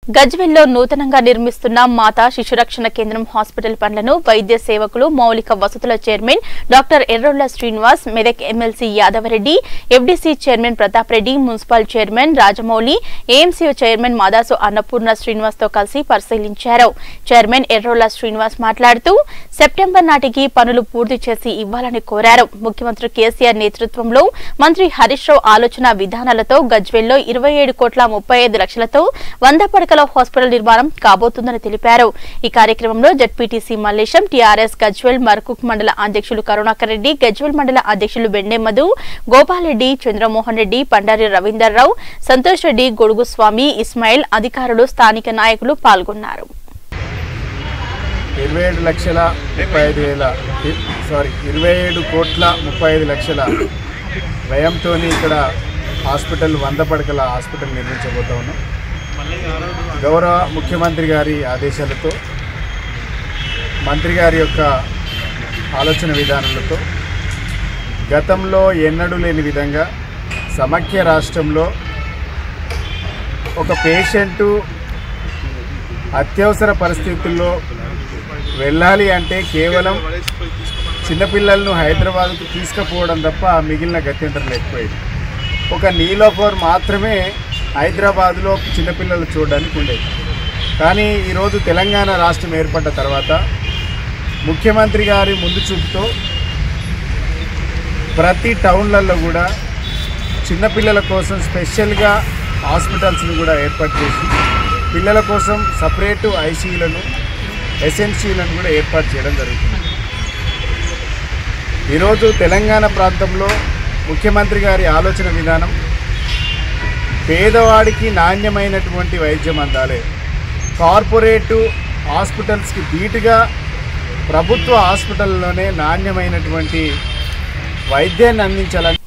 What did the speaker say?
గజ్వెల్లో నూతనంగా నిర్మిస్తున్న మాతా శిశురక్షణ కేంద్రం హాస్పిటల్ పనులను వైద్య సేవకులు మౌలిక వసతుల chairman doctor Errolla Srinivas Medak MLC Yadavareddy FDC chairman Pratap Reddy municipal chairman Rajamouli AMC chairman Madasu Annapurna Srinivas తో కలిసి పరిశీలించారు చైర్మన్ ఎర్రోళ్ల శ్రీనివాస్ మాట్లాడుతూ సెప్టెంబర్ నాటికి పనులు పూర్తి చేసి ఇవ్వాలని కోరారు ముఖ్యమంత్రి కేసీఆర్ నేతృత్వంలో మంత్రి హరీష్ రావు ఆలోచన విధానాలతో గజ్వెల్లో ఇరవై ఏడు కోట్ల ముప్పై ఐదు లక్షలతో వంద పడకల హాస్పిటల్ నిర్మాణం కాబోతుందని తెలిపారు ఈ కార్యక్రమంలో జడ్పీటీసీ మల్లేశం టీఆర్ఎస్ గజ్వెల్ మర్కుక్ మండల అధ్యక్షులు కరుణాకర్ రెడ్డి గజ్వెల్ మండల అధ్యక్షులు బెండే మధు గోపాల్ రెడ్డి చంద్రమోహన్ రెడ్డి పండారి రవీందర్ రావు సంతోష్ రెడ్డి గొడుగు స్వామి ఇస్మాయిల్ అధికారులు స్థానిక నాయకులు పాల్గొన్నారు ఇరవై ఏడు లక్షల ముప్పై ఐదు వేల సారీ ఇరవై ఏడు కోట్ల ముప్పై ఐదు లక్షల వ్యయంతో ఇక్కడ హాస్పిటల్ వంద పడకల హాస్పిటల్ నిర్మించబోతా ఉన్నాం గౌరవ ముఖ్యమంత్రి గారి ఆదేశాలతో మంత్రి గారి యొక్క ఆలోచన విధానాలతో గతంలో ఎన్నడూ లేని విధంగా సమాఖ్య రాష్ట్రంలో ఒక పేషెంటు అత్యవసర పరిస్థితుల్లో వెళ్ళాలి అంటే కేవలం చిన్నపిల్లలను హైదరాబాద్కు తీసుకుపోవడం తప్ప మిగిలిన గత్యంతరం లేకపోయేది ఒక నీలోఫర్ మాత్రమే హైదరాబాద్లో చిన్నపిల్లలు చూడడానికి ఉండేది కానీ ఈరోజు తెలంగాణ రాష్ట్రం ఏర్పడ్డ తర్వాత ముఖ్యమంత్రి గారి ముందు చూపుతో ప్రతి టౌన్లలో కూడా చిన్నపిల్లల కోసం స్పెషల్గా హాస్పిటల్స్ని కూడా ఏర్పాటు చేసి పిల్లల కోసం సపరేటు ఐసీయూలను ఎస్ఎన్సీలను కూడా ఏర్పాటు చేయడం జరుగుతుంది ఈరోజు తెలంగాణ ప్రాంతంలో ముఖ్యమంత్రి గారి ఆలోచన విధానం పేదవాడికి నాణ్యమైనటువంటి వైద్యం అందాలి కార్పొరేటు హాస్పిటల్స్కి ధీటుగా ప్రభుత్వ హాస్పిటల్లోనే నాణ్యమైనటువంటి వైద్యాన్ని అందించాలని